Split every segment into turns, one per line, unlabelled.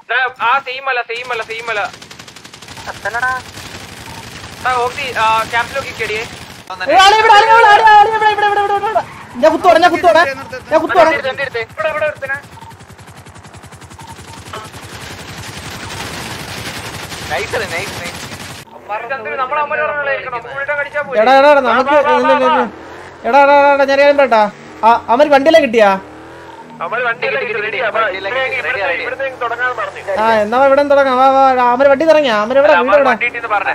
ദാ, ആ സെയിം അല്ല സെയിം അല്ല സെയിം അല്ല ഓക്സി ക്യാപ്സിലോക്ക് ഇക്കടിയേ
ഏയ് ആളെ ഇവിടെ, ആളെ ഇവിടെ, ആളെ ഇവിടെ, ഇവിടെ, ഇവിടെ, ഇവിടെ, ഇവിടെ, ഇവിടെ. ഞാൻ കുത്തോടെ ഞാൻ കുത്തോടെ ഞാൻ കുത്തോടെ
ഇവിടെ ഇവിടെ ഒരുത്തനെ ചന്ദ്രൻ നമ്മളെ അമ്മ കടിച്ചാ പോയി
എടാ എടാ എടാ, നമുക്ക് ഇല്ല, ഇല്ല, ഇല്ല. എടാ എടാ എടാ, എടാ ഞാൻ കാര്യം പറയട്ടാ ആ അവര് വണ്ടിയിലെ കിട്ടിയാ
അവര് വണ്ടിയിലേക്ക് റെഡി ഇവിടുത്തെ തുടങ്ങാൻ പറഞ്ഞു
ആ എന്നാ ഇവിടെ നിന്ന് തുടങ്ങാം വാ വാ അമര് വണ്ടി ഇറങ്ങിയാ അമര് എവിടെ വീട് എവിടെ
വണ്ടിയിട്ട് പറഞ്ഞേ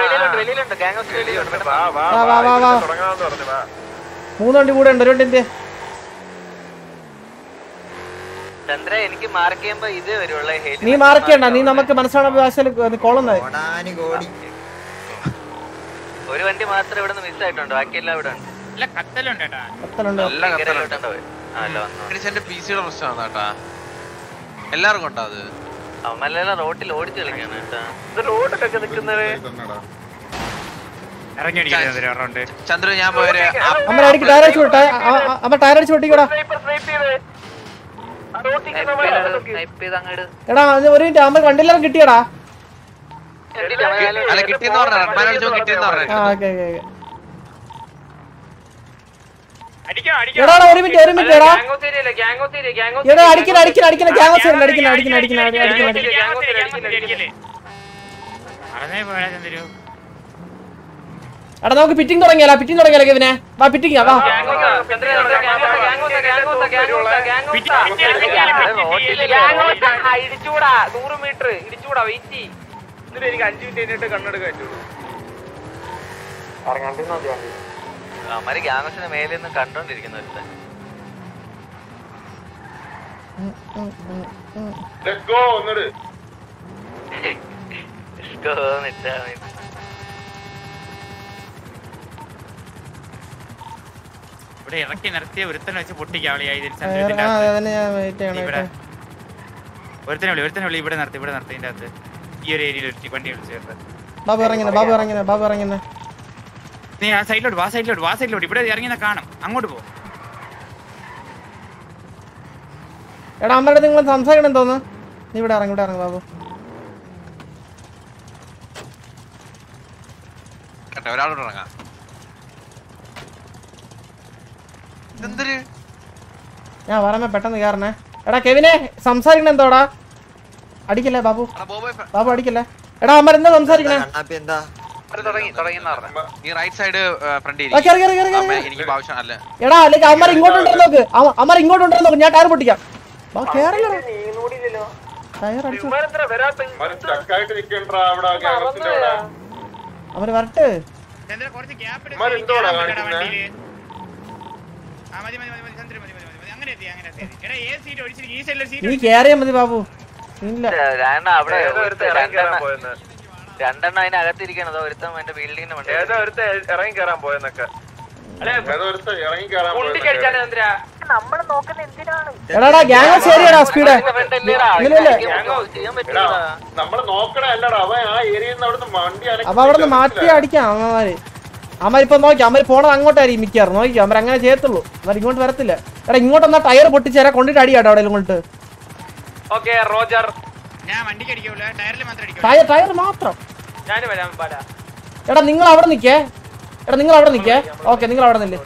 വാ വാ
വാ, വാ, വാ, വാ.
തുടങ്ങാന്ന് പറഞ്ഞു വാ
മൂന്ന് വണ്ടി കൂടെ ഉണ്ട് ഒരു വണ്ടി എന്ത്
ചന്ദ്ര എനിക്ക് മാർക്ക് ചെയ്യുമ്പോ ഇതേ വരുള്ള ഹെലി
നീ മാർക്കേണ്ട നീ നമുക്ക് മനസ്സിലാണ് ഭാഷയിൽ കോളുന്നത്
കോടാനി കോടി
ഒരു വണ്ടി മാത്രം ഇവിടെ നിന്ന് മിസ് ആയിട്ടുണ്ട് ബാക്കിയെല്ലാം ഇവിടെ ഉണ്ട്
അല്ല കത്തലുണ്ട് കേട്ടാ
കത്തലുണ്ട്
ഭയങ്കരമായിട്ടുണ്ട് പോയി. ആ, അല്ല വന്നു
എന്റെ പി സിയുടെ പ്രശ്നമാണ് കേട്ടാ എല്ലാവർക്കും ഉണ്ടോ അത്
അവന്മാരെല്ലാം റോട്ടിൽ ഓടിച്ചു കളിക്കാണ് കേട്ടാ
ഇത് റോഡിലൊക്കെ നിൽക്കുന്നത്
ഇറങ്ങി അടിക്കുന്നത് റൗണ്ട്
ചന്ദ്രു ഞാൻ പോയൊരു
അമ്മ അടിക്ക് ടയർ അടിച്ചു വിട്ടെ അമ്മ ടയർ അടിച്ചു വിട്ടിക്കടാ
സ്നൈപ്പർ സ്നൈപ്പ് ചെയ്തേ ആ റോട്ടിൽ
ടൈപ്പ് ചെയ്ത് അങ്ങോട്ട്
എടാ അത് ഒരു മിനിറ്റ് അമ്മ വണ്ടിയിലെല്ലാം കിട്ടിയടാ
അല്ല കിട്ടിയെന്ന് പറഞ്ഞ റൺമാൻ അടിച്ചോ കിട്ടിയെന്ന്
ആ
പറഞ്ഞു
ഓക്കെ ഓക്കെ ഓക്കെ
അടിക്കാം അടിക്കാം
എടാ എടാ, ഒരു മിനിറ്റ് ഒരു മിനിറ്റ് എടാ
ഗാംഗോസ് ഏരിയയിലെ ഗാംഗോസ് ഏരിയ ഗാംഗോസ്
എടാ അടിക്കല അടിക്കല അടിക്കല ഗ്യാസ് അടിക്കല അടിക്കല അടിക്കല അടിക്കല അടിക്കല
അടിക്കല്ലേ പറഞ്ഞേ പോരാ ചന്ദ്രു
എടാ നമുക്ക് പിറ്റിംഗ് തുടങ്ങിയാലോ പിറ്റിംഗ് തുടങ്ങിയാലോ കെവിനെ വാ പിറ്റിംഗ് വാ
ഇടിച്ചൂടാ നൂറ് മീറ്റർ ഇടിച്ചൂടാ വെയിറ്റ് എന്നിട്ട് എനിക്ക് അഞ്ചു മിനിറ്റ് കഴിഞ്ഞിട്ട് കണ്ണെടുക്കാൻ പറ്റുള്ളൂ
അവന്മാര് ഗ്യാങ്സിന് മേലെ നിന്ന് കണ്ടോണ്ടിരിക്കുന്ന ഒരുത്തൻ ഇഷ്കോ നിട്ടാ മതി.
ഇവിടെ ഇറക്കി നിർത്തിയ ഒരുത്തനെ വെച്ച് പൊട്ടിക്കാം അവളി ഇതിൽ
ആ,
ചന്ദ്രത്തിന്റെ
ആ,
അകത്ത്.
അതന്നെ ഞാൻ വെയിറ്റ് ചെയ്യണം
ഇവിടെ
കേട്ടോ.
ഒരുത്തനെ വിളി ഒരുത്തനെ വിളി ഇവിടെ നിർത്തി ഇവിടെ നിർത്തി ഇതിന്റെ അകത്ത് ഈ ഒരു ഏരിയയിൽ ഒരു വണ്ടി വിളിച്ചു ചേർത്ത്
ബാബു ഇറങ്ങുന്നേ ബാബു ഇറങ്ങുന്നേ ബാബു ഇറങ്ങുന്നേ
നീ ആ സൈഡിലോട്ട് വാ സൈഡിലോട്ട് വാ സൈഡിലോട്ട് ഇവിടെ ഇറങ്ങിയ കാണും അങ്ങോട്ട് പോ
എടാ അമ്മയുടെ നിങ്ങൾ സംസാരിക്കണം തോന്നുന്നു നീ ഇവിടെ ഇറങ്ങി ഇവിടെ ഇറങ്ങി ബാബു
കേട്ടോ ഒരാളോട് ഇറങ്ങാം ഇതെന്തൊരു
ഞാൻ പറയുമ്പോ പെട്ടെന്ന് കയറണേ എടാ കെവിനെ സംസാരിക്കണം എന്തോടാ അടിക്കല്ലേ ബാബു
എടാ, ബോബോയ് ഫ-
ബാബു അടിക്കല്ലേ എടാ അമ്മ എന്താ സംസാരിക്കണേ
കണ്ണാപ്പി എന്താ
അവര് തുടങ്ങി തുടങ്ങി പറഞ്ഞു
ഈ റൈറ്റ് സൈഡ് ഫ്രണ്ടിൽ
ആ, കേറ്, കേറ്, കേറ്, കേറ്, കേറ്.
എനിക്ക് ആവശ്യം അല്ല
എടാ അല്ലെങ്കിൽ അമ്മ ഇങ്ങോട്ടുണ്ടോ നോക്ക് അമ്മ ഇങ്ങോട്ടുണ്ടോ നോക്ക് ഞാൻ ടയർ പൊട്ടിക്കാം ബാ കേറില്ലടാ ടയർ അടിച്ചു
ഇവരെന്താ വരാത്ത
അവര് വരട്ടെ
ചന്ദ്ര കുറച്ച് ഗ്യാപ്പ്
ഇവന്മാര് എന്തുവാടാ കാണിക്കുന്നെ?
ആ മതി മതി മതി മതി ചന്ദ്ര മതി മതി മതി മതി അങ്ങനെ എത്തി അങ്ങനെ എത്തി എടാ ഏത് സീറ്റ് ഒഴിച്ചിട്ട് ഈ സൈഡിലെ
നീ
സീറ്റ്
കേറിയാ മതി ബാബു ഇല്ല
കാരണം അവിടെ
ഏതോ ഒരുത്തൻ ഇറങ്ങി കയറാൻ പോയെന്ന്
രണ്ടെണ്ണം അതിനകത്തിരിക്കണത് ഒരുത്തം എന്റെ ബിൽഡിങ്ങിന് മണ്ടേ
ഏതോ ഒരുത്ത ഇറങ്ങി കയറാൻ പോയെന്നൊക്കെ ഉണ്ടിക്കടിച്ചാലേ ചന്ദ്ര
എടാടാ ഗ്യാങ് ശരിയാടാ സ്പീഡ് ഇല്ലല്ലേ
ചെയ്യാൻ പറ്റില്ല
നമ്മള് നോക്കണല്ലടാ അവൻ ആ ഏരിയയിൽ നിന്ന് അവിടുന്ന് വണ്ടി
അപ്പൊ അവിടെ നിന്ന് മാറ്റി അടിക്കാം അമ്മമാര് അമ്മ ഇപ്പൊ നോക്കി അമ്മ പോണത് അങ്ങോട്ടായിരിക്കും മിക്കാറ് നോക്കി അമ്മ അങ്ങനെ ചെയ്യത്തുള്ളൂ അവർ ഇങ്ങോട്ട് വരത്തില്ല എടാ ഇങ്ങോട്ട് എന്നാ ടയർ പൊട്ടിച്ചേരാ കൊണ്ടിട്ട് അടിയാട്ടോ അവിടെ ഇങ്ങോട്ട്
ഓക്കെ റോജർ
ഞാൻ വണ്ടിക്ക് അടിക്കൂല ടയറിൽ മാത്രം അടിക്കും
ടയർ ടയർ മാത്രം
ഞാൻ വരാം പാല
എടാ നിങ്ങൾ അവിടെ നിക്കേ എടാ നിങ്ങൾ അവിടെ നിക്കേ ഓക്കെ നിങ്ങൾ അവിടെ നില്ലേ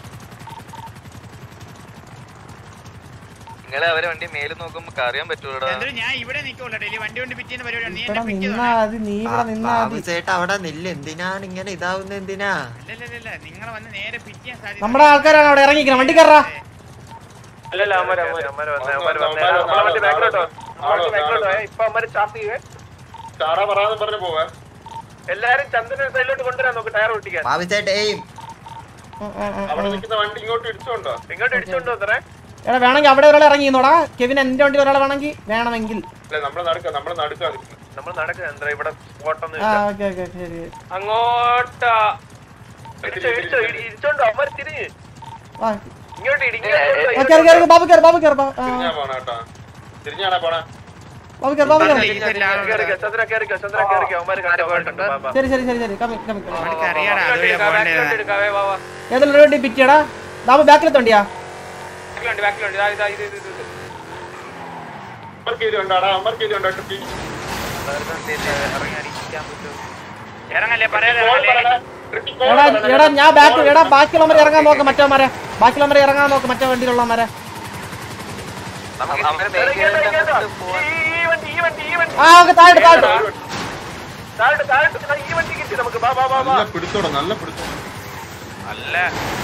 നിങ്ങളെ അവരെ വണ്ടി മേലെ നോക്കുമ്പോ അറിയാൻ പറ്റൂടാ
ചന്ദ്ര ഞാൻ ഇവിടെ നിൽക്കുള്ളൂ ഡെയിലി വണ്ടി കൊണ്ട് പിറ്റ് ചെയ്യുന്ന പരിപാടിയാണ് നീ
എടാ
എന്നെ പിറ്റ്
നിന്നാ മതി നീ ഇവിടെ നിന്നാ
ബാബു
മതി
ചേട്ടാ അവിടെ നില്ല എന്തിനാണ് ഇങ്ങനെ ഇതാവുന്ന എന്തിനാ
അല്ലല്ലല്ല നിങ്ങൾ വന്ന് നേരെ പിറ്റ് ചെയ്യാൻ സാധ്യത
നമ്മുടെ ആൾക്കാരാണ് അവിടെ ഇറങ്ങിക്കണം വണ്ടി കയറാ
അല്ലല്ല അമ്മര് അമ്മര് അമ്മര് വന്നേ അമ്മര് വന്നേ നമ്മളെ വണ്ടി ബാക്കിലോട്ടോ നമ്മളെ വണ്ടി ബാക്കിലോട്ടോ ഇപ്പൊ അമ്മര് സ്റ്റാർട്ട് ചെയ്യുവേ
ചാറ പറയാന്ന് പറഞ്ഞു പോവാ
എല്ലാരും ചന്ദ്രൻ സൈഡിലോട്ട് കൊണ്ടുവരാൻ നോക്ക് ടയർ ഒട്ടിക്കാൻ
ബാബു ചേട്ടാ ഏയ്
അവിടെ നിൽക്കുന്ന വണ്ടി ഇങ്ങോട്ട് ഇടിച്ചോണ്ടോ
ഇങ്ങോട്ട് ഇടിച്ചോണ്ടോ അത്രേ
എടാ വേണമെങ്കിൽ അവിടെ ഒരാൾ ഇറങ്ങിന്നോടാ കെവിൻ എന്റെ വണ്ടി ഒരാൾ വേണമെങ്കിൽ വേണമെങ്കിൽ
അല്ലെ നമ്മള് നടക്ക നമ്മള് നടക്കാ
നമ്മൾ നടക്കുക ചന്ദ്ര ഇവിടെ സ്പോട്ടൊന്നും
ആ
ഇല്ല
ഓക്കെ ഓക്കെ ശരി
അങ്ങോട്ടാ ഇടിച്ചോ ഇടിച്ചോ ഇടി- ഇടിച്ചോണ്ടോ അമ്മര് തിരിഞ്ഞ്
വാ
ഇങ്ങോട്ട് ഇടി
ആ, കേറ് കേറ് ബാബു കേറ് ബാബു കേറ് ബാ- ആ,
തിരിഞ്ഞാ പോണ കേട്ടാ തിരിഞ്ഞാണാ പോണ
ബാബു കേറ് ബാബു കേറ്
കേറിക്കോ ചന്ദ്ര കേറിക്കോ ചന്ദ്ര കേറിക്കോ അവന്മാര് കണ്ടു പോയിട്ടുണ്ട് വാ, വാ.
ശരി ശരി ശരി ശരി കമ്മി കമ്മി കമ്മി
അവനക്ക് അറിയാടാ
ബാക്കിലോട്ട്
അതുവഴിയാ
എടുക്കാം,
പോകേണ്ടത്
ബാക്കിലോട്ട് എടുക്കാം, വാ, വാ.
ഏതെങ്കിലും ഒരു വണ്ടി പിറ്റിയടാ ബാബു ബാക്കിലെത്തോണ്ടിയാ
ബാക്കിലുണ്ട് ബാക്കിലുണ്ട് ഇതാ, ഇതാ, ഇത് ഇത് ഇത് ഇത്.
അമ്മർക്ക് ഇത് ഉണ്ടാടാ അമ്മർക്ക് ഇത് ഉണ്ടോ ടിപ്പി
ഇറങ്ങി അടിക്കാൻ പറ്റുമോ
ഇറങ്ങല്ലേ പറയാതെ
കോൾ
ഇറങ്ങല്ലേ
പറയണേ ടിപ്പി കോൾ
എടാ
പറയണേ.
എടാ ഞാൻ ബാക്ക് എടാ ബാക്കിയുള്ളവരെ ഇറങ്ങാൻ നോക്ക് മറ്റവന്മാരെ ബാക്കിയുള്ളവരെ ഇറങ്ങാൻ നോക്ക് മറ്റേ വണ്ടിയിലുള്ളവന്മാരെ
നമുക്ക് അവരെ മേഖല പോവാൻ
ഈ വണ്ടി ഈ വണ്ടി ഈ വണ്ടി
ആ ഓക്കെ താഴെ താഴെ
താഴോട്ട് താഴോട്ട് ഈ വണ്ടി കിട്ടി നമുക്ക് ബാ ബാ ബാ ബാ
നല്ല പിടുത്തോടാ നല്ല പിടുത്തോടാ
അല്ല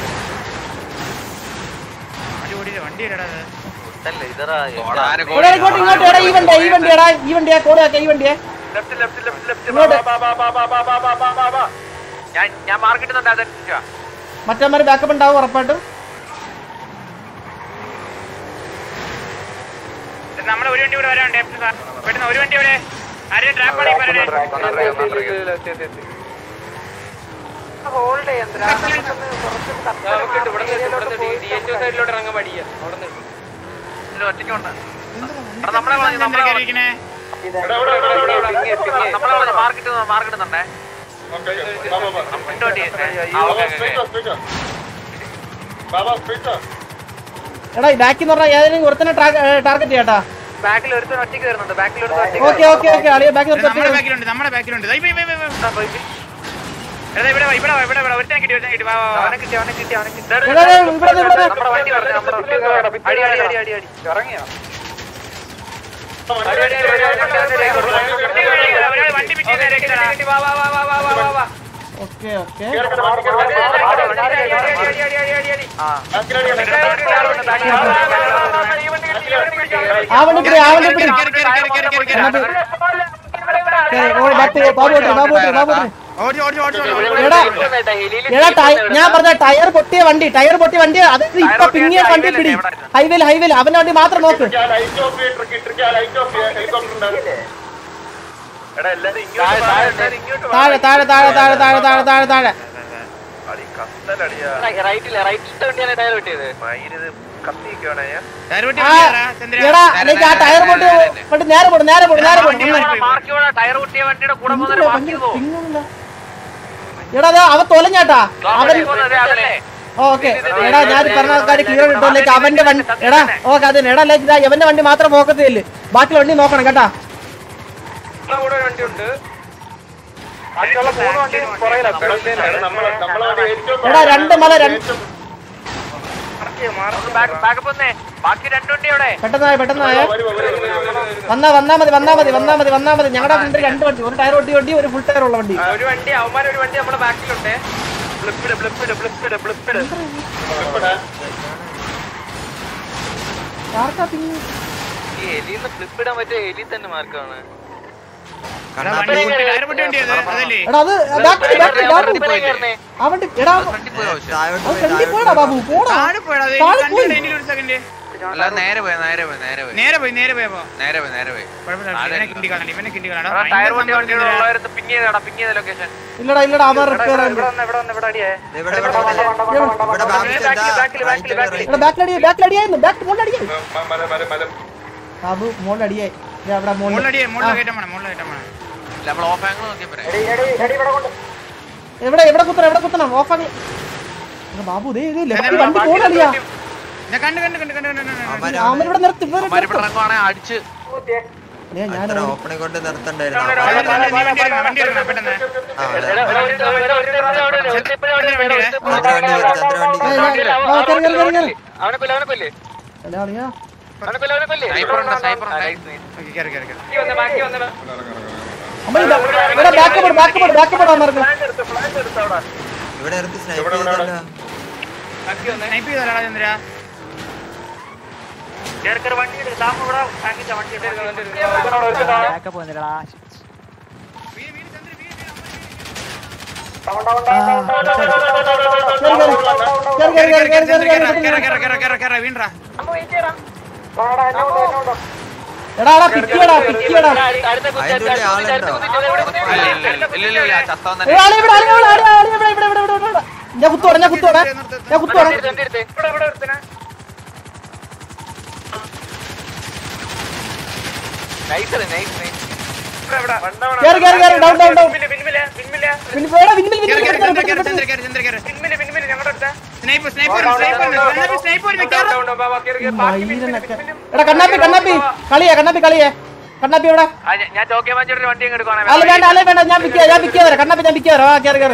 വണ്ടി ഓടിയില്ല വണ്ടി ഇടടാ അത്
ഇതല്ല ഇതറാ
ഓടാനെ
എടാ ഇങ്ങോട്ട് ഇങ്ങോട്ട് എടാ ഈ വണ്ടിയാ ഈ വണ്ടിയാടാ ഈ വണ്ടിയാ കോടാക്ക ഈ വണ്ടിയാ
ലെഫ്റ്റ് ലെഫ്റ്റ് ലെഫ്റ്റ് ലെഫ്റ്റ്
ഇങ്ങോട്ട്.
ബാ ബാ ബാ ബാ ബാ ബാ ബാ ബാ ബാ ബാ
ഞാൻ ഞാൻ മാർക്കിട്ടുന്നുണ്ട് അതെനിക്കാ
മറ്റവന്മാര് ബാക്കപ്പ് ഉണ്ടാവും ഉറപ്പായിട്ടും
നമ്മുടെ ഒരു വണ്ടി കൂടെ വരാനുണ്ട് എഫ് സാർ പെട്ടെന്ന് ഒരു വണ്ടി ഇവിടെ ആരെയും ട്രാപ്പ് ആണെങ്കിൽ പറയണേ
ഇതിൽ ഒറ്റയ്ക്കുണ്ട് എടാ, നമ്മളെ വളഞ്ഞ്, നമ്മളെ വളഞ്ഞ്,
ഇരിക്കണേ
എടാ, ഇവിടെ, ഇവിടെ, ഇവിടെ, ഇവിടെ.
നമ്മളെ വളഞ്ഞ് മാർക്കിട്ട് മാർക്കിട്ടുന്നുണ്ടേ
ഓക്കേ, ഓക്കേ. വാ, വാ, വാ.
ഇട്ട് വണ്ടി ആ
ബാബാ,
ഓക്കെ
straight ആ, straight ആ. ബാബാ, straight ആ.
എടാ ബാക്കി എന്ന് പറഞ്ഞാൽ ഏതെങ്കിലും ഒരുത്തനെ ടാർഗറ്റ് ചെയ്യാട്ടാ
ബാക്കിൽ ഒരുത്തൻ ഒറ്റയ്ക്ക് വരുന്നുണ്ട് ബാക്കിൽ ഒരുത്തൻ ഒറ്റയ്ക്ക്
ഓക്കെ ഓക്കെ ഓക്കെ അളിയ ബാക്കി
ഇത് നമ്മുടെ
നിർത്തി
ബാക്കിലുണ്ട് നമ്മുടെ ബാക്കിലുണ്ട് ദാ ഇപ്പൊ, ഇപ്പൊ, ഇപ്പൊ, ഇപ്പൊ. എടാ, ഇവിടെ വാ, ഇവിടെ വാ, ഇവിടെ വാ, ഒരുത്തൻ കിട്ടി ഒരുത്തൻ കിട്ടി വാ വാ, വാ
അവനെ കിട്ടി അവനെ കിട്ടി അവനെ കിട്ടി
എടാ, എടാ, ഇവിടെ ഇവിടെ
നമ്മുടെ വണ്ടി പറഞ്ഞു നമ്മുടെ വണ്ടി അടി അടി അടി അടി അടി ഇറങ്ങിയോ
വണ്ടി അടി, അടി, അടി, അടി, അടി, അടി, അടി,
വണ്ടി
അടി, അടി,
പിടിച്ച് ഒരാൾ വണ്ടി പിടിച്ച് നേരെ ഇട്ടടാ.
വാ വാ വാ വാ വാ വാ വാ വാ
ഓക്കെ ഓക്കെ
കേറ്, കേറ്, വണ്ടി കേറ്, വണ്ടി കേറ്, വണ്ടി കേറ്, വണ്ടി കേറ്.
ആ
ബാക്കിൽ അടി, അടി, അടി.
ആ വണ്ടി പിടി ആ വണ്ടി പിടി
കേറി, കേറി, കേറി, കേറി, കേറി, കേറി.
എന്നിട്ട് കേറി, ഓ, ബാക്ക് ബാബു ഓട്ടി ബാബു ഓട്ടി ബാബു ഓട്ടി
ഓടി ഓടി ഓടി ഓടി, ഓടി
എടാ എടാ ടയ- ഞാൻ പറഞ്ഞ ടയർ പൊട്ടിയ വണ്ടി ടയർ പൊട്ടിയ വണ്ടി അത് ഇപ്പൊ പിങ്ങിയ വണ്ടി പിടി ഹൈവേയിൽ ഹൈവേയിൽ അവന്റെ വണ്ടി മാത്രം നോക്ക്
ഇട്രിക്ക് ആ light off ചെയ്യ്, ഇട്രിക്ക്, ഇട്രിക്ക് ആ light off ചെയ്യ്. helicopter ഉണ്ടായിരുന്നു.
എടാ എല്ലാരും ഇങ്ങോട്ട് വാ, എല്ലാരും ഇങ്ങോട്ട് വാ.
താഴെ താഴെ താഴെ താഴെ താഴെ താഴെ താഴെ താഴെ
അടി കത്തലടിയാ
റൈറ്റില്ല റൈറ്റ് വണ്ടിയാണ് ടയർ കിട്ടിയത്
മയിലിത് കത്തിയൊക്കെയാണേ
ടയർ പൊട്ടി
ആ
വണ്ടിയാടാ, ചന്ദ്ര.
എടാ അല്ലെങ്കിൽ ആ ടയർ പൊട്ടി വണ്ടി നേരെ പോടും നേരെ പോടും നേരെ പോടും
മാർക്ക് ഇവിടെ ടയർ പൊട്ടിയ വണ്ടിയുടെ കൂടെ പോകുന്നൊരു മാർക്ക് ചെയ്തോ
എടാ ദാ അവൻ തൊലഞ്ഞാട്ടാ അവൻ
അതല്ലേ
ഓക്കെ എടാ ഞാൻ പറഞ്ഞ കാര്യം ക്ലിയർ കിട്ടും ലൈക്ക് അവന്റെ വണ്ടി എടാ ഓക്കെ അതെ എടാ ലൈക്ക് ഇതാ ഇവന്റെ വണ്ടി മാത്രം ഫോക്കസ് ചെയ്യില്ല ബാക്കിയുള്ള വണ്ടി നോക്കണം കേട്ടാ
കൂടെ ഒരു വണ്ടിയുണ്ട് ബാക്കിയുള്ള മൂന്ന് വണ്ടി പുറകിലാ
എടാ, നമ്മളെ നമ്മളെ വണ്ടി ഏറ്റവും
എടാ രണ്ട് മല രണ്ട്
ഏറ്റവും
ബാക്കപ്പ് വന്നേ ബാക്കി രണ്ടു വണ്ടി അവിടെ
പെട്ടെന്നായ പെട്ടെന്നായ
വരുവാ, വരുവാ, വരുവാ, വരുവാ, വരുവാ.
വന്നാ വന്നാ മതി വന്നാ മതി വന്നാ മതി വന്നാ മതി ഞങ്ങളുടെ ഫ്രണ്ട് രണ്ട് വണ്ടി ഒരു ടയർ ഒട്ടി വണ്ടി ഒരു ഫുൾ ടയർ ഉള്ള വണ്ടി
ഒരു വണ്ടി അവന്മാർ ഒരു വണ്ടി നമ്മുടെ ബാക്കിലുണ്ട് ബ്ലിപ്പിട് ബ്ലിപ്പിട് ബ്ലിപ്പിട് ബ്ലിപ്പിട്
ഇവിടെ.
ആർക്കാ പിങ്ങി
ഈ എലിന്ന് ഫ്ലിപ്പ് ഇടാൻ പറ്റിയ എലി തന്നെ മാർക്കാണ്
എടാ, വണ്ടി പൊട്ടി, ടയർ പൊട്ടി വണ്ടിയത് അതല്ലേ
എടാ അത് ബാക്ക് ബാക്ക് ബാക്ക് ആ വണ്ടി എടാ
ഫ്രണ്ടിൽ പോയി ആവശ്യം
താഴോട്ട്
അത്
പോയി,
ഫ്രണ്ടിൽ
താഴോട്ട്
പോയടാ ബാബു പോടാ
താഴെ പോയടാ അത്
താഴെ
കണ്ടു
പോയി.
ഇടയിൽ ഒരു സെക്കൻഡ്
അല്ല നേരെ പോയി നേരെ പോയി നേരെ പോയി
നേരെ പോയി നേരെ പോയപ്പോ
നേരെ പോയി നേരെ പോയി
കുഴപ്പമില്ല ഇവനെ കിണ്ടി കാണണം ഇവനെ കിണ്ടി കാണണം
ടയർ
ഭയങ്കര
വണ്ടി
സംഭവം
വണ്ടിയുടെ
ചന്ദ്ര.
ഉള്ളവരത്ത് പിങ് ചെയ്തടാ പിങ് ചെയ്ത ലൊക്കേഷൻ
ഇല്ലടാ ഇല്ലടാ അവൻ റിപ്പയർ
ഇവിടെ വന്ന് ഇവിടെ വന്ന് ഇവിടെ അടിയേ
ദേ ഇവിടെ ഇവിടെ ഇവിടെ ഇവിടെ ബാക്കിൽ എന്താ
ബാക്കിൽ, ബാക്കിൽ,
റൈറ്റിൽ
ബാക്കിൽ.
റൈറ്റ്
എടാ ബാക്കിൽ അടിയായി ബാക്കിൽ അടിയായിരുന്നു ബാക്ക് മോളിൽ അടിയായി
മ- മല മല മല
ബാബു മോളിൽ അടിയായി ദേ അവിടെ മോളിൽ
മുകളിലടിയെ മുകളിൽ കയറ്റാൻ പോണം മുകളിൽ കയറ്റാൻ പോണം
നമ്മൾ ഓഫ് ആംഗിൾ നോക്കിയപ്പോ
എവിടെ എവിടെ കുത്തണം എവിടെ കുത്തണം ഓഫ് ആക്കി ബാബു ദേ ഇത് ലെഫ്റ്റ് വണ്ടി പോണടിയാ
ഞാൻ കണ്ടു കണ്ടു കണ്ടു കണ്ടു കണ്ടു, കണ്ടു
അവന്മാര്
അവൻ ഇവിടെ നിർത്തി ഇവരെ
മരിപ്പിട്ട് ഇറങ്ങുവാണെങ്കിൽ അടിച്ച്
ദേ ഞാൻ
അത്ര ഓപ്പണെ കൊണ്ട് നിർത്തണ്ടായിരുന്നു
അതെ,
അവന്മാര്
അതെ, അതെ, നീ വണ്ടി എടുക്കണം വണ്ടി എടുക്കണം പെട്ടെന്ന്
ആ, അതെ.
ചന്ദ്ര വണ്ടി ഇടേ.
ചന്ദ്ര വണ്ടി കയറി ചന്ദ്ര വണ്ടി
ഏയ്,
കയറി
ഞാൻ- ആ, കേറി, കേറി, കേറി, കേറി.
അവനെ കൊല്ലേ അവനെ കൊല്ലേ
എടാ, അളിയാ.
അവനെ കൊല്ലേ അവനെ കൊല്ലേ
സ്നൈപ്പർ ഉണ്ട് സ്നൈപ്പർ ഉണ്ട്
ഓക്കേ, കേറി കേറി കേറി
അമ്മ ഇതാ, ഇവിടെ ബാക്ക് പോട് ബാക്ക് പോട് ബാക്ക് പോടാ മാർക്ക്
ഇവിടെ ഇറക്കി സ്നൈപ്പ് ചെയ്തല്ലോ
സ്നൈപ്പ് ചെയ്താലാ ചന്ദ്ര വീട്, വീട്, ചന്ദ്ര, വീട്, വീട്,
കേറി, കേറി, കേറി, കേറി, കേറി, കേറി, കേറി,
കേറ്,
കേറി.
കേറ്, കേറ്, കേറ്, കേറ്, വീണ്ടെടാ.
എടാ എടാ പിക്കിയടാ പിക്കിയടാ
അടുത്ത കുത്തി
അതിന്റെ ഉള്ളിൽ ആളുണ്ടോ
ഇല്ല ഇല്ല ഇല്ല ഇല്ല ഇല്ല ഇല്ല ചത്തവൻ
ഏ,
തന്നെ
ആളെ ഇവിടെ ആളെ ഇവിടെ ആളെ ആളെ ഇവിടെ ഇവിടെ ഇവിടെ ഇവിടെ ഇവിടെ ഞാൻ കുത്തോടെ ഞാൻ കുത്തോടെ ഞാൻ കുത്തോടെ
നൈസ് നൈസ് നൈസ്
കേറി കേറി കേറി ഡൗൺ ഡൗൺ ഡൗൺ
പിന്നില് പിന്നില് പിന്നില്
പിന്നെ പോടാ വിൻമിൽ
കേറ്,
വിൻമിൽ
കേറ്,
കേറി
ചന്ദ്ര, കേറ്,
കേറി
ചന്ദ്ര, കേറ്, ചന്ദ്ര, കേറ്.
പിന്നില് പിന്നില് ഞങ്ങളുടെ അടുത്ത്
സ്നൈപ്പർ സ്നൈപ്പർ സ്നൈപ്പർ കണ്ണാപ്പി സ്നൈപ്പർ നിൽക്കാറ്
മയിലിനൊക്കെ എടാ കണ്ണാപ്പി കണ്ണാപ്പി കളിയാ കണ്ണാപ്പി കളിയേ കണ്ണാപ്പി എവിടെ
ആ, ഞാൻ- ഞാൻ ചോക്കിയ മാച്ചിട്ട് വണ്ടി അങ്ങ് എടുക്കുവാണേ
അല്ല വേണ്ട അല്ല വേണ്ട ഞാൻ പിക്ക് ഞാൻ പിക്ക് തരാം കണ്ണാപ്പി ഞാൻ പിക്ക് തരാം ആ കയറി കയറി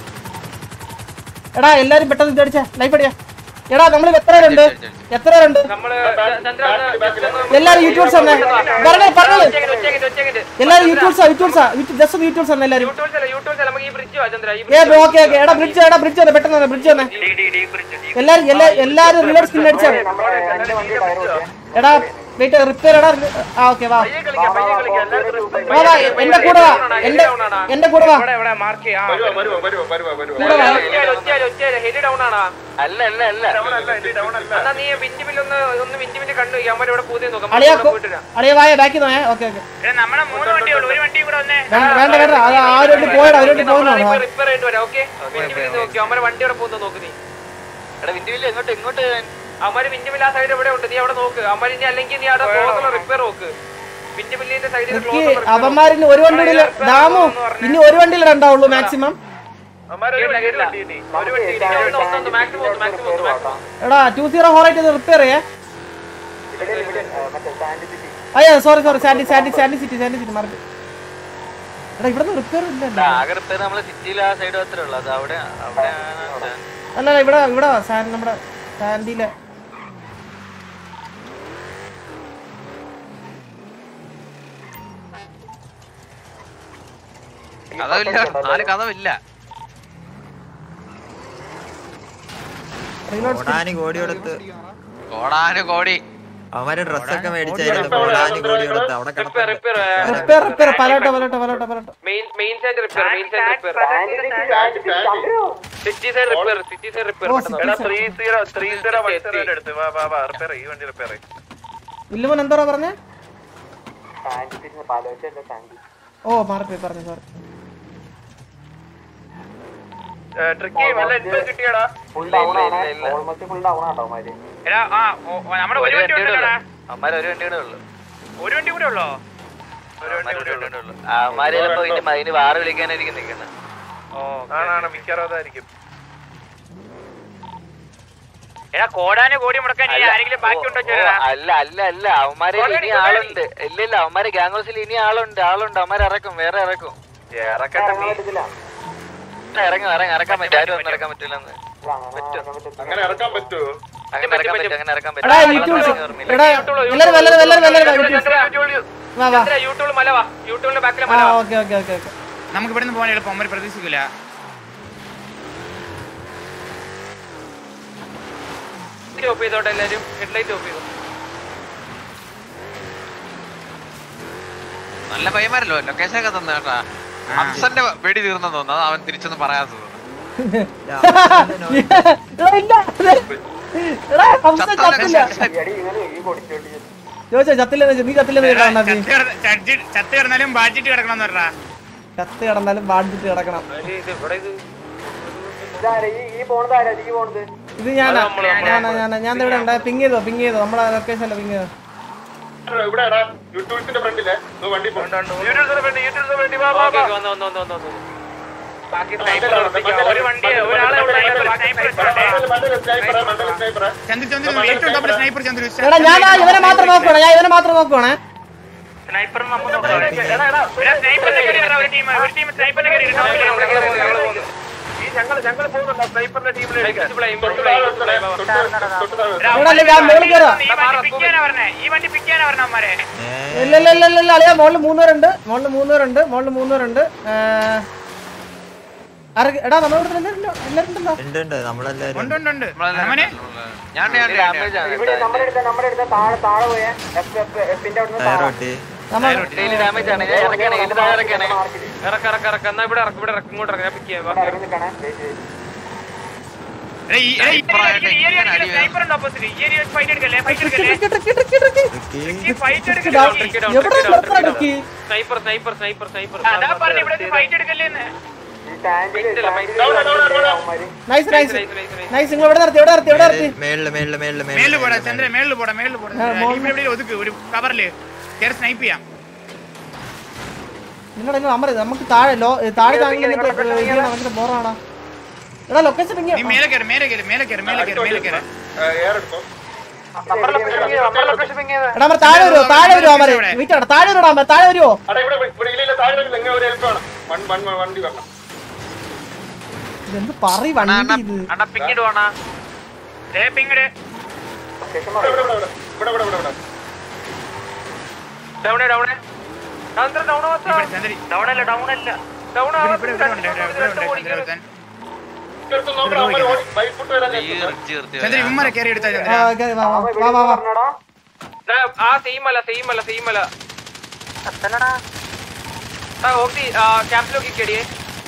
എടാ എല്ലാരും പെട്ടെന്ന് ഇത് അടിച്ചേ ലൈഫ് അടിയാ എടാ നമ്മൾ എത്ര പേരുണ്ട് എത്ര പേരുണ്ട്
നമ്മള് ചന്ദ്ര ഒന്ന്
എല്ലാരും യൂട്യൂബ്സ് തന്നെ പറഞ്ഞേ പറഞ്ഞേ
ഒറ്റയ്ക്ക് ഒറ്റയ്ക്ക് ഒറ്റയ്ക്ക്
എല്ലാരും യൂട്യൂബ്സാ യൂട്യൂബ്സാ ജസ്റ്റ് യൂട്യൂബ്സ് തന്നെ എല്ലാരും
യൂട്യൂബ്സ് അല്ല യൂട്യൂബ്സ് അല്ല നമുക്ക് ഈ ബ്രിഡ്ജ് വാ ചന്ദ്ര ഈ
ഏ ഓക്കെ ഓക്കെ എടാ ബ്രിഡ്ജ് എടാ ബ്രിഡ്ജ് തന്നെ പെട്ടെന്ന് തന്നെ ബ്രിഡ്ജ് തന്നെ എല്ലാരും എല്ലാ എല്ലാരും റിലേറ്റ് സ്കിൻ അടിച്ചാ എടാ വെയിറ്റ് റിപ്പയർ എടാ ആ ഓക്കെ വാ
പയ്യെ കളിക്കാം പയ്യെ കളിക്കാം എല്ലാവരും
വാ വാ എന്റെ കൂടെ വാ എന്റെ എന്റെ കൂടെ വാ
ഇവിടെ മാർക്ക് ആ
വരുവാ വരുവാ വരുവാ വരുവാ വരുവാ
കൂടെ വാ
ഒറ്റയാല് ഒറ്റയാല് ഹെലി ഡൗൺ ആണാ
അല്ല അല്ല അല്ല
ഡൗൺ അല്ല ഇനി ഡൗൺ അല്ല
എന്നാ നീ വിൻഡ് മില്ല് ഒന്ന് ഒന്ന് വിൻഡ് മില്ല് കണ്ടു അമ്മ ഇവിടെ പുതിയ നോക്കാം
അളിയാ
ഇവിടെ പോയിട്ട് വരാം.
അളിയ വായ ബാക്കി നോയേ ഓക്കെ ഓക്കെ
എടാ നമ്മളെ മൂന്ന് വണ്ടിയുള്ളൂ ഒരു വണ്ടി കൂടെ വന്നേ
വേണ്ട വേണ്ട വേണ്ട അത് ആ ഒരു വണ്ടി പോയടാ ഒരു വണ്ടി
നമ്മള്
പോകുന്നതാണ്
ഇപ്പൊ റിപ്പയർ ആയിട്ട് വരാം ഓക്കെ വിൻഡ് മില്ല് നോക്കി അമ്മ വണ്ടി അവിടെ പോകുന്നത് നോക്ക് നീ
എടാ വിൻഡ് മില്ല് എങ്ങോട്ട് എങ്ങോട്ട്
അമ്മ വിൻഡ് മില്ല് ആ സൈഡ് എവിടെ ഉണ്ട് നീ അവിടെ നോക്ക് അമ്മ ഇനി അല്ലെങ്കിൽ നീ അവിടെ ക്ലോസുള്ള റിപ്പയർ നോക്ക് വിൻഡ് മില്ലിന്റെ സൈഡിൽ
എനിക്ക്
ക്ലോസ്
അവന്മാരിന് ഒരു വണ്ടിയിൽ ദാമു ഇനി ഒരു വണ്ടിയിൽ ഉണ്ടാവുള്ളൂ മാക്സിമം എടാ two zero four eight repair ചെയ്യേ അയ്യോ sorry sorry sandy sandy sandy city sandy city മറന്നു എടാ ഇവിടെ റിപ്പയർ ഇല്ല
ആകെ റിപ്പയർ നമ്മളെ സിറ്റിയിൽ ആ സൈഡ് മാത്രമേ ഉള്ളൂ അത് അവിടെ അവിടെയാണ്
അല്ല അല്ല ഇവിടെ ഇവിടെ സാൻ നമ്മുടെ സാൻഡിയിലെ
കഥവില്ല നാല് കഥവില്ല
റീലോഡ്
കോടാനി കോടി കൊടുത്ത്
കോടാനു കോടി
അവന്മാര് ഡ്രസ്സൊക്കെ മേടിച്ചായിരുന്നു കോടാനി കോടി കൊടുത്ത് അവിടെ കിടപ്പുണ്ട്.
റിപ്പയർ റിപ്പയർ പലോട്ടോ പലോട്ടോ പലോട്ടോ പലോട്ടോ
main main side repair main side repair city side repair city side repair
ഓ സിറ്റി വില്ലുമോൻ എന്തോറാ പറഞ്ഞേ ഓ മാറിപ്പോയി പറഞ്ഞു സോറി
ട്രിക്കി വല്ല ഇൻഫോ കിട്ടിയടാ
എടാ ആ ഓ, ഓ, നമ്മുടെ ഒരു വണ്ടി ഉണ്ടല്ലോടാ
അമ്മാര് ഒരു വണ്ടിയുടെ ഉള്ളു
ഒരു വണ്ടി കൂടെ ഉള്ളോ
അമ്മാര് ചിലപ്പോ ഇനി അതിന് വാറ് വിളിക്കാനായിരിക്കും നിക്കുന്നത്
ആണാണ് മിക്കവാറും അതായിരിക്കും
എടാ കോടാന് കോടി മുടക്കാൻ ഇനി ആരെങ്കിലും ബാക്കി ഉണ്ടോ ചോദിച്ചാ
അല്ല അല്ല അല്ല അവന്മാരെ ഇനി ആളുണ്ട് ഇല്ല ഇല്ല അവന്മാരെ ഗ്യാങ് ഹൗസിൽ ഇനി ആളുണ്ട് ആളുണ്ട് അവന്മാര് ഇറക്കും വേറെ ഇറക്കും ഇറങ്ങും ഇറങ്ങും ഇറക്കാൻ പറ്റും ആരും ഒന്നും ഇറക്കാൻ പറ്റില്ലെന്ന്
അങ്ങനെ ഇറക്കാൻ പറ്റുമോ
അങ്ങനെ ഇറക്കാൻ പറ്റും അങ്ങനെ ഇറക്കാൻ
എടാ
പറ്റും
യൂട്യൂബ്സ് എടാ എല്ലാരും എല്ലാരും എല്ലാരും എല്ലാരും യൂട്യൂബ്സ് വാ വാ
യൂട്യൂബിൽ മല വാ യൂട്യൂബിന്റെ ബാക്കിലെ
ആ
മല വാ
ഓക്കെ ഓക്കെ ഓക്കെ ഓക്കെ
നമുക്ക് ഇവിടെ നിന്ന് പോകാൻ എളുപ്പം അമ്മ പ്രതീക്ഷിക്കില്ല
ഓഫ് ചെയ്തോട്ടെ എല്ലാരും ഹെഡ്ലൈറ്റ് ഓഫ് ചെയ്തോ
നല്ല പയ്യന്മാരല്ലോ ലൊക്കേഷൻ ഒക്കെ തന്നെ കേട്ടാ ഹംസന്റെ വെടി തീർന്നെന്ന് തോന്നുന്നു അത് അവൻ തിരിച്ചൊന്നും പറയാത്തത്
എടാ ഇല്ല എടാ ഹംസ ചത്തില്ല ചോദിച്ചോ ചത്തില്ലെന്ന് നീ ചത്തില്ലെന്ന് കേട്ടോ കണ്ണാപ്പി
ചത്ത് കിട- ചത്ത് ചത്ത് കിടന്നാലും ബാഡ്ജറ്റ് കിടക്കണം പറഞ്ഞാ
ചത്ത് കിടന്നാലും ബാധിച്ചിട്ട് കിടക്കണം
ഇത് ഇവിടെ ഇത്
ഇത് ഞാനാ ഞാനാ ഞാനാ ഞാൻ ദേ ഇവിടെ ഉണ്ട് പിങ് ചെയ്തോ പിങ് ചെയ്തോ നമ്മളെ ലൊക്കേഷനിലെ പിങ് ചെയ്തോ
ഇവിടെ യൂട്യൂബിന്റെ ഫ്രണ്ടിലെ വണ്ടി പോകുന്നുണ്ടോ
യൂട്യൂബിന്റെ ഫ്രണ്ട് യൂട്യൂബിന്റെ ഫ്രണ്ട് വാ വാ വാ വന്നു വന്നു വന്നു വന്നു ബാക്കി സ്നൈപ്പർ
ഒരു വണ്ടി ഒരാളെ ഉള്ളൂ. സ്നൈപ്പർ സ്നൈപ്പർ
മണ്ടല സ്നൈപ്പറാ മണ്ടല സ്നൈപ്പറാ
ചന്ദ്ര ചന്ദ്ര ഏറ്റവും ടോപ്പിൽ സ്നൈപ്പർ ചന്ദ്ര
എടാ ഞാൻ ആ ഇവനെ മാത്രം നോക്കുവാണ് ഞാൻ ഇവനെ മാത്രം നോക്കുവാണേ
സ്നൈപ്പർ സ്നൈപ്പറിനെ കയറി വരാം, ഒരു ടീം ഒരു ടീം സ്നൈപ്പറിനെ കയറി ടോപ്പിൽ
ഈ ഞങ്ങൾ ഞങ്ങൾ പോകുന്നുണ്ടോ സ്നൈപ്പറിന്റെ ടീമിലേക്ക്
തൊട്ട് താഴെ
എടാ അല്ലേ ഞാൻ മേളിൽ കയറാ
ഈ വണ്ടി പിക്കാനാ പറഞ്ഞേ ഈ വണ്ടി പിക്കാനാ പറഞ്ഞ അമ്മരെ
ഇല്ല ഇല്ല ഇല്ല ഇല്ല അളിയാ മോളിൽ മൂന്ന് പേരുണ്ട് മോളിൽ മൂന്ന് പേരുണ്ട് മോളിൽ മൂന്ന് പേരുണ്ട് ഏ, ആരൊക്കെ- എടാ നമ്മുടെ ഇവിടെ എല്ലാവരും ഉണ്ടോ? എല്ലാവരും ഉണ്ടല്ലോ
ഉണ്ട് ഉണ്ട് നമ്മളെല്ലാരും
ഉണ്ട് ഉണ്ട് ഉണ്ട്
നമ്മളെല്ലാം
അമ്മനെ
ഞാൻ ഞാൻ
ഡാമേജ് ആണ്
ടയറോട്ടി
നമ്മൾ
ഡെയിലി ഡാമേജ് ആണ് ഞാൻ ഇറക്കണേ എന്റെ താഴെ ഇറക്കണേ
ഇറക്ക ഇറക്ക ഇറക്ക എന്നാ ഇവിടെ ഇറക്ക ഇവിടെ ഇറക്ക ഇങ്ങോട്ട് ഇറക്ക ഞാൻ പിക്ക് ചെയ്യാം
എടാ, ഈ- എടാ, ഈ ഏരിയ ഈ ഏരിയ അടിക്കല്ലേ, സ്നൈപ്പർ ഉണ്ട് opposite. ഈ ഏരിയ വെച്ച് fight എടുക്കല്ലേ, fight എടുക്കല്ലേ. ഈ fight എടുക്കല്ലേ.
എവിടെ നിർത്താ ഇടയ്ക്ക്?
സ്നൈപ്പർ സ്നൈപ്പർ സ്നൈപ്പർ സ്നൈപ്പർ
അതാ പറഞ്ഞെ ഇവിടെ വെച്ച് fight എടുക്കല്ലേന്ന്.
നൈസ് നൈസ് നൈസ് നിങ്ങൾ എവിടെ നിർത്തി എവിടെ നിർത്തി എവിടെ നിർത്തി
മേളില് മേളില് മേളില്
മേളില് പോടാ,
മേളില്
ചന്ദ്ര, മേളില് പോടാ, മേളില് പോടാ.
ആ, മോളില്.
ഇവിടെ എവിടെയെങ്കിലും ഒതുക്ക്, ഒരു കവറില് കേറി സ്നൈപ്പ് ചെയ്യാം
നിങ്ങളുടെ നിങ്ങൾ അമര നമുക്ക് താഴെ ലോ താഴെ താങ്ങി നിന്നിട്ട് ഭയങ്കര ബോറാണോ എടാ ലൊക്കേഷൻ
നീ മേലെ കയറി മേലെ കയറി മേലെ കയറി മേലെ കയറി മേലെ കയറി
എയർ എടുത്തോ
നമ്മുടെ ലൊക്കേഷൻ പിങ് ചെയ്ത് നമ്മുടെ ലൊക്കേഷൻ പിങ് ചെയ്ത്
എടാ അമർ താഴെ വരുമോ താഴെ വരുമോ അമർ വീട്ടാ താഴെ വരുമോ അമർ താഴെ വരുമോ
അടാ ഇവിടെ ഇവിടെ ഇല്ല ഇല്ല താഴെ വരില്ല എങ്ങനെ ഒരു ഹെൽപ്പ് വേണം വൺ വൺ വൺ വണ്ടി വരണം
ഇതെന്ത് പറയ് വണ്ടി ഇത്
അണ്ണാ പിങ്ങിടുവാണ
ഏ പിങ്ങട്
ഇവിടെ ഇവിടെ ഇവിടെ ഇവിടെ ഇവിടെ ഇവിടെ ഇവിടെ
ഡൗൺ ഡൗൺ ഡൗൺ ഡൗൺ വച്ചാ
ചന്ദ്രി
ഡൗൺ അല്ല ഡൗൺ അല്ല ഡൗൺ
ഇവിടെ ഇവിടെ ഉണ്ട് ഇവിടെ ഇവിടെ ഉണ്ട് ചന്ദ്ര ഒരുത്തൻ.
ഇതെടുത്ത് നോക്കണം അവന്മാർ ഓടി ബൈക്ക് ഫുട്ട് വരാൻ
ഈ റിച്ച് നിർത്തി
ചന്ദ്ര ഇമ്മരെ കയറി എടുത്താ
ആ,
ചന്ദ്ര
കേറി, വാ, വാ, വാ, വാ, വാ.
ആ സെയിം അല്ല സെയിം അല്ല സെയിം അല്ല ആ ഓക്കെ ക്യാമ്പിലൊക്കെ കേടിയേ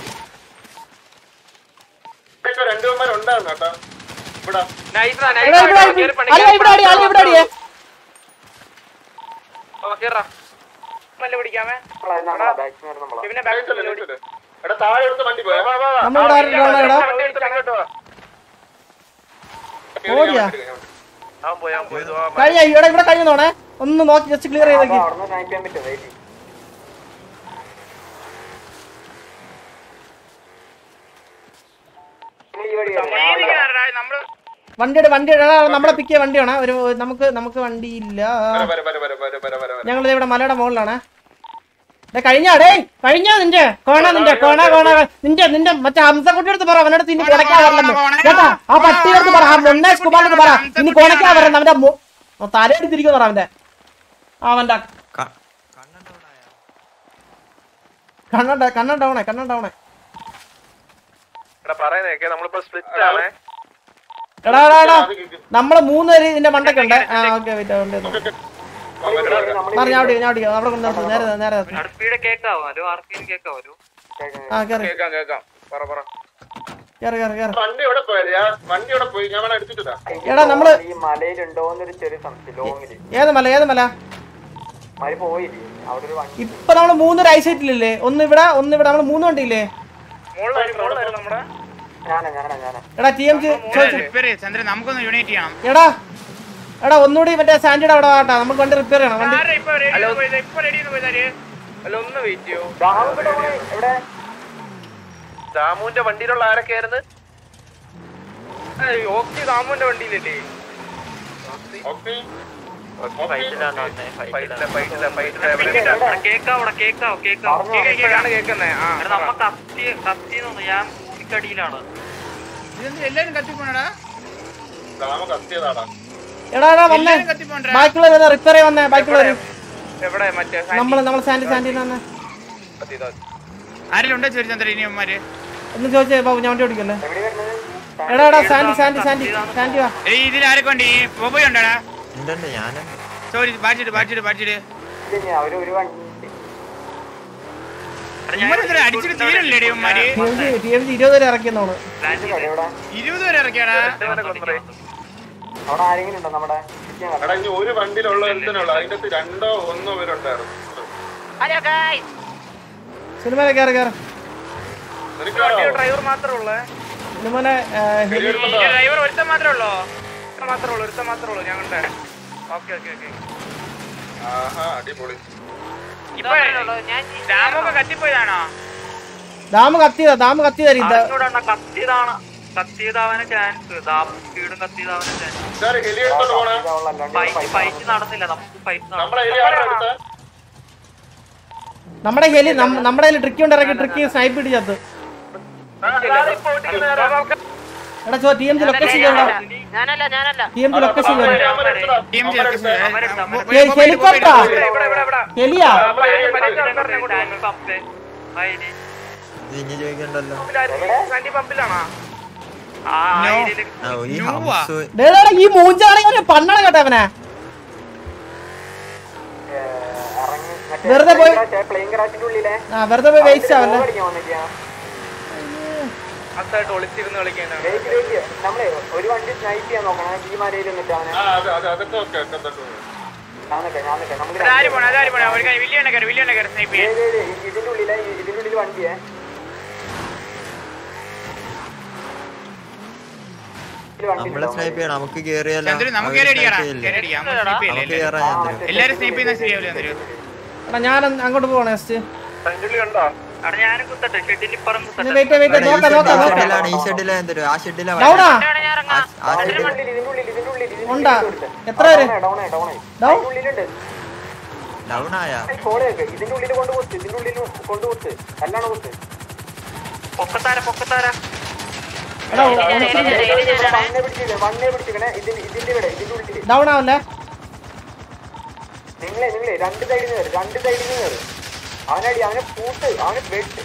ഇതൊക്കെ രണ്ടുപേന്മാർ ഉണ്ടായിരുന്നു കേട്ടോ ഇവിടെ
നൈസ്
എടാ, ഇവിടെ അടി, അല്ല, ഇവിടെ അടി, അല്ല, ഇവിടെ അടിയേ.
കേറാ
മല്ല പിടിക്കാമേ പിന്നെ
Nice അല്ലേ, nice അല്ലേ? എടാ താഴെ എടുത്ത് വണ്ടി പോയാ
നമ്മളിവിടെ ആരും ഇല്ല, എടാ. ഓടിയാ?
അവൻ പോയി അവൻ പോയി
കഴിഞ്ഞ ഇവിടെ ഇവിടെ കഴിഞ്ഞോണേ ഒന്ന് നോക്കി ജസ്റ്റ് ക്ലിയർ ചെയ്തേക്ക്
നമ്മള്
വണ്ടിയുടെ വണ്ടിയുടെ എടാ, നമ്മളെ പിക്കിയ വണ്ടിയാണ് ഒരു നമുക്ക് നമുക്ക് വണ്ടിയില്ല
വര വര വര വര വര വര വര
ഞങ്ങൾ ഇവിടെ മലയുടെ മുകളിലാണ് കഴിഞ്ഞാടേ കഴിഞ്ഞാ നിന്റെ കോണ നിന്റെ കോണ കോണ നിന്റെ നിന്റെ മറ്റേ ഹംസക്കുട്ടി അടുത്ത് പറ അവനോട് ഇനി കൊണക്കാ വരലെന്ന് കേട്ടാ ആ പട്ടിയുടെ അടുത്ത് പറ ആ മുന്നേഷ് കുമാറിന്റെ പറ ഇനി കൊണക്കാ വരണം അവന്റെ മു- ഓ, തലയെടുത്തിരിക്കുന്നു പറ അവന്റെ അവന്റെ
ക-
കണ്ണ കണ്ണ ഡൗണേ കണ്ണ ഡൗണേ
പറയുന്നേക്കെ നമ്മളിപ്പോ സ്പ്ലിറ്റ് ആണേ
എടാ എടാ എടാ നമ്മള് മൂന്ന് പേര് ഇതിന്റെ മണ്ടക്കുണ്ട് ആ ഓക്കെ വെയിറ്റ് മാറി ഞാൻ ഓടിക്കാം ഞാൻ ഓടിക്കാം അവിടെ കൊണ്ട് നിർത്ത് നേരെ നേരെ നിർത്ത്.
സ്പീഡ് കേക്കാവോ ഹലോ ആർക്കെങ്കിലും കേക്കാവോ ഹലോ
ആ കേറി
കേക്കാം കേക്കാം പറ പറ
കേറി കേറി കേറി
വണ്ടി എവിടെ പോയത് ഞാൻ വണ്ടി എവിടെ പോയി ഞാൻ വേണം എടുത്തിട്ടാ
എടാ നമ്മള്
ഈ മലയിലുണ്ടോന്നൊരു ചെറിയ സംശയം ലോങ്ങില്
ഏത് മല ഏത് മല
മല പോയില്ലേ അവിടെ ഒരു വണ്ടി
ഇപ്പൊ നമ്മള് മൂന്ന് ഐസൈറ്റിലില്ലേ ഒന്ന് ഇവിടെ ഒന്ന് ഇവിടെ നമ്മള് മൂന്ന് വണ്ടിയില്ലേ
മുകളിലായിരുന്നു മുകളിലായിരുന്നു നമ്മുടെ
ഞാനാ ഞാനാ ഞാനാ
എടാ ടി എം ജി ചോദിച്ചു
റിപ്പയർ ചെയ്ത് ചന്ദ്രൻ നമുക്കൊന്ന് യൂണിറ്റ് ചെയ്യണം
എടാ എടാ ഒന്നുകൂടി മറ്റേ സാൻഡിയുടെ അവിടെ വാട്ടാ നമുക്ക് വണ്ടി റിപ്പയർ ചെയ്യണം വണ്ടി
ആരാ ഇപ്പൊ ready ചെയ്ത് പോയത്? ഇപ്പൊ ready ചെയ്ത് പോയതാര്?
അല്ല ഒന്ന് വെയിറ്റ് ചെയ്യോ
എവിടെ
ദാമുവിന്റെ വണ്ടിയിലുള്ള ആരൊക്കെയായിരുന്നു ഓക്കെ ദാമുവിന്റെ വണ്ടിയിലല്ലേ
ഓക്കെ
ഫൈറ്റില്ല ഫൈറ്റില്ല ഫൈറ്റില്ല എവിടെ
കേക്കാവൂടെ കേക്കാവോ കേക്കാവോ
ഇപ്പോഴാണ് കേൾക്കുന്നേ ആ
നമ്മ കത്തി കത്തിന്ന് ഞാൻ മൂടിക്കടിയിലാണ്
ഇതെന്ത് എല്ലാരും കത്തിപ്പോണടാ
ദാമ കത്തിയതാടാ
എടാ എടാ വന്നേ
എല്ലാരും കത്തിപ്പോണ്ടാ
ബാക്കിയുള്ളവർ റിപ്പയർ ചെയ്യാൻ വന്നേ ബാക്കിയുള്ളവർ
എവിടെ മറ്റേ
നമ്മള് നമ്മള് സാൻഡി സാൻഡിന് വന്നേ
ആരെങ്കിലും ഉണ്ടോ ചോദിച്ചു ചന്ദ്രൻ ഇനി ഉമ്മാര്
എന്ന് ചോദിച്ചേ ബാബു ഞാൻ വണ്ടി ഓടിക്കല്ലേ എടാ എടാ സാൻഡി സാൻഡി സാൻഡി സാൻഡി വാ
ഏയ് ഇതിൽ ആരൊക്കെ ഉണ്ട് ഈ ബൊബോയ് ഉണ്ടാടാ
ഉണ്ട് ഞാൻ
സോറി ബാറ്റിട്ട് ബാറ്റിട്ട് ബാറ്റിട്ട്
ഇല്ല അവര് ഒരു വണ്ടി
ഉമ്മാരെ അടിച്ചിട്ട് തീരല്ലേ ഉമ്മാര്
T M G T M G ഇരുപത് വരെ ഇറക്കിയെന്നോണ്
എവിടെ
ഇരുപത് വരെ ഇറക്കിയാടാ
അവിടെ ആരെങ്കിലും ഉണ്ടോ നമ്മുടെ ചുറ്റിനും കണ്ടോ?
എടാ ഇനി ഒരു വണ്ടിയിലുള്ള എന്തിനുള്ള അതിന്റെ അകത്ത് രണ്ടോ ഒന്നോ പേരുണ്ടായിരുന്നു
സിനിമയിലെ കയറി കയറി
നിനക്ക്
ഡ്രൈവർ മാത്രമേ ഉള്ളൂ
സിനിമയിലെ
ഡ്രൈവർ ഒരുത്തൻ മാത്രമേ ഉള്ളൂ ഒരുത്തൻ മാത്രമേ ഉള്ളൂ ഒരുത്തൻ മാത്രമേ ഉള്ളൂ ഞങ്ങളുടെ ഓക്കെ ഓക്കെ ഓക്കെ
ആഹാ അടിപൊളി
ഇപ്പൊ ഡാമൊക്കെ കത്തിപ്പോയതാണോ
ഡാം കത്തിയതാ ഡാം കത്തിയതാ ഇത്
കത്തിയതാണ് കത്തിയതാവാന ചാൻസ് സ്പീഡും കത്തിയതാവാന ചാൻസ്
ഇതാര് ഹെലി എടുത്തോണ്ട് പോണേ
ഇതാവുള്ള അല്ലാണ്ട്
ഫൈറ്റ് ഫൈറ്റ് നടന്നില്ല നമുക്ക് ഫൈറ്റ് നടന്നില്ല
നമ്മളെ ഹെലി ആരുടെ അടുത്ത്
നമ്മുടെ ഹെലി നമ്മ- നമ്മുടെ കയ്യിൽ ട്രിക്ക് കൊണ്ട് ഇറക്കി ട്രിക്ക് സ്നൈപ്പ് ഇട്ട് ചത്ത് എടാ ചോ ടി എം ജി ലൊക്കേഷൻ ചെയ്യണം
ഞാനല്ല ഞാനല്ല
ടി എം ജി ലൊക്കേഷൻ ചെയ്യണം
ടീം
ഹെലികോപ്റ്ററാ ഹെലിയാ
പമ്പ് വയല്
ഇനി ചോദിക്കണ്ടല്ലോ
പമ്പിലാണോ
ആ ഇതില്
ആ, ഈ
ന്യൂവാ?
ഹംസു
ഡേ, ഡേ, ഡേ, ഈ മൂഞ്ചാണെങ്കിൽ പണ്ണണ കേട്ടോ അവനെ
ഇറങ്ങി മറ്റേ
വെറുതെ പോയി
പ്ലെയിൻ ക്രാഷിന്റെ ഉള്ളിലെ
ആ വെറുതെ പോയി വേസ്റ്റ് ആവല്ലേ
അടിക്കാൻ വന്നിരിക്കാ
അത്തായിട്ട് ഒളിച്ചിരുന്ന് കളിക്കാനാണ്
വെയിറ്റ് വെയിറ്റ് നമ്മളെ ഒരു വണ്ടി സ്നൈപ്പ് ചെയ്യാൻ നോക്കണം ഈ മലയിൽ നിന്നിട്ട് അവനെ
ആ അത് അത് അതൊക്കെ ഓക്കെ ഒക്കെ
ഞാൻ നിൽക്കാം ഞാൻ നിൽക്കാം നമുക്ക്
അതാര് പോണ അതാര് പോണ ഒരു വില്ലിയുടെ കയറി വില്ലിയുടെ കയറി സ്നൈപ്പ്
ദേ,
ചെയ്യാൻ
ദേ, ദേ, ഇ- ഇതിന്റെ ഉള്ളിലെ ഇ- ഇതിന്റെ ഉള്ളിൽ വണ്ടിയെ ഇതില് വണ്ടി
നമ്മളെ
ഉണ്ടോ?
സ്നൈപ്പ് ചെയ്യണം നമുക്ക് കേറിയാലോ
ചന്ദ്രൻ നമുക്ക്
അവര്
കയറി അടിക്കടാ
snipe ചെയ്യില്ലേ?
കയറി അടിക്കാം സ്നൈപ്പ് ചെയ്യല്ലേ
നമുക്ക്
എല്ലാരും?
കേറാൻ ചന്ദ്രൻ
എല്ലാരും സ്നൈപ്പ് ചെയ്യുന്ന ശരിയാവില്ല ചന്ദ്രൻ
എടാ ഞാൻ അങ്ങോട്ട് പോകണേ നെക്സ്റ്റ്
സഞ്ചുള്ളി ഉണ്ടോ
അവിടെ ഞാനും കുത്തട്ടെ ഷെഡിന് ഇപ്പുറം കുത്തട്ടെ
വെയിറ്റ് വെയിറ്റ്
എടാ, ഈ
നോക്കാം നോക്കാം
ഷെഡിലാണ്
നോക്കാം
ഈ ഷെഡിലാണ് എന്തൊരു ആ ഷെഡിലാണ്
ഡൗണാ
ഞാൻ ഇറങ്ങാം
ആ ഷെഡിൽ
ഇതിന്റെ ഉള്ളിൽ ഇതിന്റെ ഉള്ളിൽ ഇതിന്റെ ഉള്ളിൽ
ഉണ്ടാ എത്ര പേര്
ഡൗൺ ആയി ഡൗൺ ആയി
ഡൗൺ
അതിന്റെ ഉള്ളിലുണ്ട്
ഡൗൺ ആയാ
ഫോളോ ചെയ്ക്ക് ഇതിന്റെ ഉള്ളിൽ കൊണ്ട് കുത്ത് ഇതിന്റെ ഉള്ളിൽ കൊണ്ട് കുത്ത് അല്ലാണോ കുത്ത്
പൊക്കത്താര പൊക്കത്താര
എടാ
വണ്ണെ പിടിച്ചിരിക്കണേ വണ്ണെ പിടിച്ചിരിക്കണേ ഇതിന്റെ ഇതിന്റെ ഇവിടെ ഇതിന്റെ ഉള്ളിൽ
ഡൗൺ ആവല്ലേ
നിങ്ങളെ നിങ്ങളെ രണ്ട് സൈഡിൽ നിന്ന് കയറി രണ്ട് സൈഡിൽ നിന്ന് കയറി അവനടി അവനെ പൂട്ട് അവനെ വെട്ട്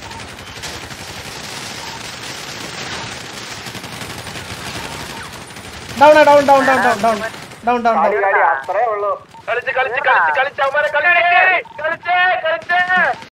down down down down down down down down
കളി കളി അത്രേ ഉള്ളൂ
കളിച്ച് കളിച്ച് കളിച്ച് കളിച്ച് അവന്മാരെ കളിച്ച് കളിച്ച് കളിച്ച്